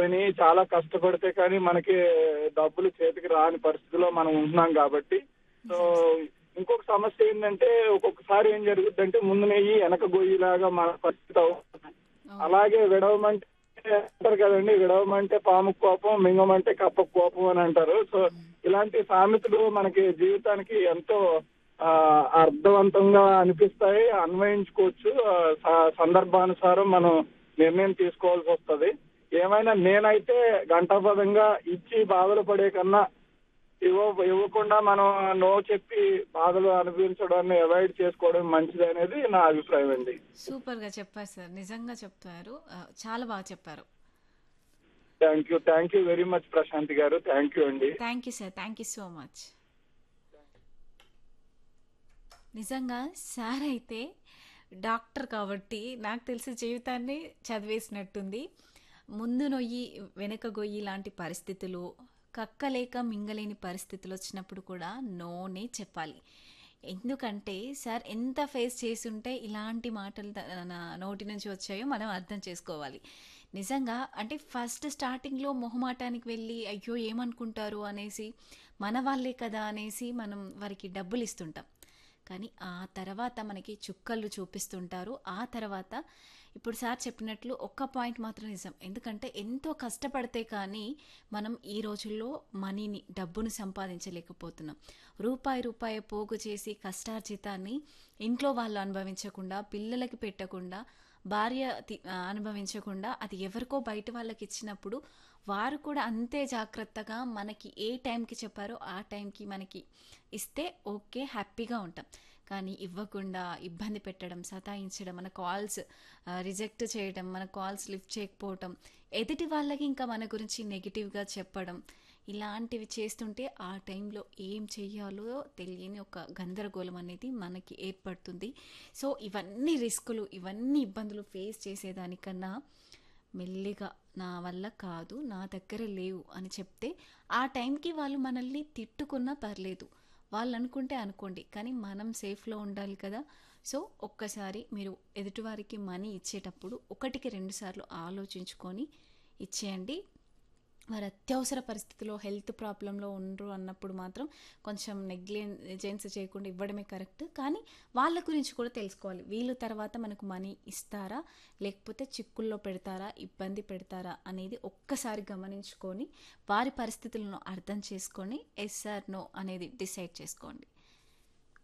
అయిపోయినాయి చాలా కష్టపడితే కానీ మనకి డబ్బులు చేతికి రాని పరిస్థితిలో మనం ఉంటున్నాం కాబట్టి సో ఇంకొక సమస్య ఏంటంటే ఒక్కొక్కసారి ఏం జరుగుతుందంటే ముందు నెయ్యి వెనక గొయ్యిలాగా మన పరిస్థితి అవుతుంది అలాగే విడవమంటే అంటారు కదండి విడవమంటే పాము కోపం మింగమంటే కప్ప కోపం అని అంటారు సో ఇలాంటి సామెతలు మనకి జీవితానికి ఎంతో ఆ, అర్థవంతంగా అనిపిస్తాయి అన్వయించుకోవచ్చు ఆ, స- సందర్భానుసారం మనం నిర్ణయం తీసుకోవాల్సి వస్తది ఏమైనా నేనైతే గంటాపదంగా ఇచ్చి బాధలు పడే కన్నా ఇవ్వ ఇవ్వకుండా మనం నో చెప్పి బాధలు అనుభవించడాన్ని అవాయిడ్ చేసుకోవడం మంచిది అనేది నా అభిప్రాయం అండి సూపర్గా చెప్పారు సార్ నిజంగా చెప్తారు ఆ, చాలా బాగా చెప్పారు thank you thank you very much Prashanti గారు థ్యాంక్ యూ అండి thank you sir thank you so much నిజంగా సార్ అయితే డాక్టర్ కాబట్టి నాకు తెలిసి జీవితాన్ని చదివేసినట్టుంది ముందు నొయ్యి వెనక గొయ్యి లాంటి పరిస్థితులు కక్కలేక మింగలేని పరిస్థితులు వచ్చినప్పుడు కూడా నోనే చెప్పాలి ఎందుకంటే సార్ ఎంత ఫేస్ చేసి ఉంటే ఇలాంటి మాటలు త- నా నోటి నుంచి వచ్చాయో మనం అర్థం చేసుకోవాలి నిజంగా అంటే ఫస్ట్ స్టార్టింగ్లో మొహమాటానికి వెళ్ళి అయ్యో ఏమనుకుంటారు అనేసి మన వాళ్ళే కదా అనేసి మనం వారికి డబ్బులు ఇస్తుంటాం కానీ ఆ తర్వాత మనకి చుక్కలు చూపిస్తుంటారు ఆ తర్వాత ఇప్పుడు సార్ చెప్పినట్లు ఒక్క పాయింట్ మాత్రం నిజం ఎందుకంటే ఎంతో కష్టపడితే కానీ మనం ఈ రోజుల్లో మనీని డబ్బును సంపాదించలేకపోతున్నాం రూపాయి రూపాయి పోగు చేసి కష్టార్జితాన్ని ఇంట్లో వాళ్ళు అనుభవించకుండా పిల్లలకి పెట్టకుండా భార్య తి- ఆ, అనుభవించకుండా అది ఎవరికో బయట వాళ్ళకి ఇచ్చినప్పుడు వారు కూడా అంతే జాగ్రత్తగా మనకి ఏ టైంకి చెప్పారో ఆ టైంకి మనకి ఇస్తే ఓకే హ్యాపీగా ఉంటాం కానీ ఇవ్వకుండా ఇబ్బంది పెట్టడం సతాయించడం మన కాల్స్ రిజెక్ట్ చేయడం మన కాల్స్ లిఫ్ట్ చేయకపోవటం ఎదుటి వాళ్ళకి ఇంకా మన గురించి నెగిటివ్గా చెప్పడం ఇలాంటివి చేస్తుంటే ఆ టైంలో ఏం చెయ్యాలో తెలియని ఒక గందరగోళం అనేది మనకి ఏర్పడుతుంది సో ఇవన్నీ రిస్కులు ఇవన్నీ ఇబ్బందులు ఫేస్ చేసేదానికన్నా మెల్లిగా నా వల్ల కాదు నా దగ్గర లేవు అని చెప్తే ఆ టైంకి వాళ్ళు మనల్ని తిట్టుకున్నా పర్లేదు వాళ్ళు అనుకుంటే అనుకోండి కానీ మనం సేఫ్లో ఉండాలి కదా సో ఒక్కసారి మీరు ఎదుటివారికి మనీ ఇచ్చేటప్పుడు ఒకటికి రెండు సార్లు ఆలోచించుకొని ఇచ్చేయండి వారు అత్యవసర పరిస్థితిలో హెల్త్ ప్రాబ్లంలో ఉండరు అన్నప్పుడు మాత్రం కొంచెం నెగ్లిజెన్స్ చేయకుండా ఇవ్వడమే కరెక్ట్ కానీ వాళ్ళ గురించి కూడా తెలుసుకోవాలి వీళ్ళు తర్వాత మనకు మనీ ఇస్తారా లేకపోతే చిక్కుల్లో పెడతారా ఇబ్బంది పెడతారా అనేది ఒక్కసారి గమనించుకొని వారి పరిస్థితులను అర్థం చేసుకొని ఎస్ఆర్ నో అనేది డిసైడ్ చేసుకోండి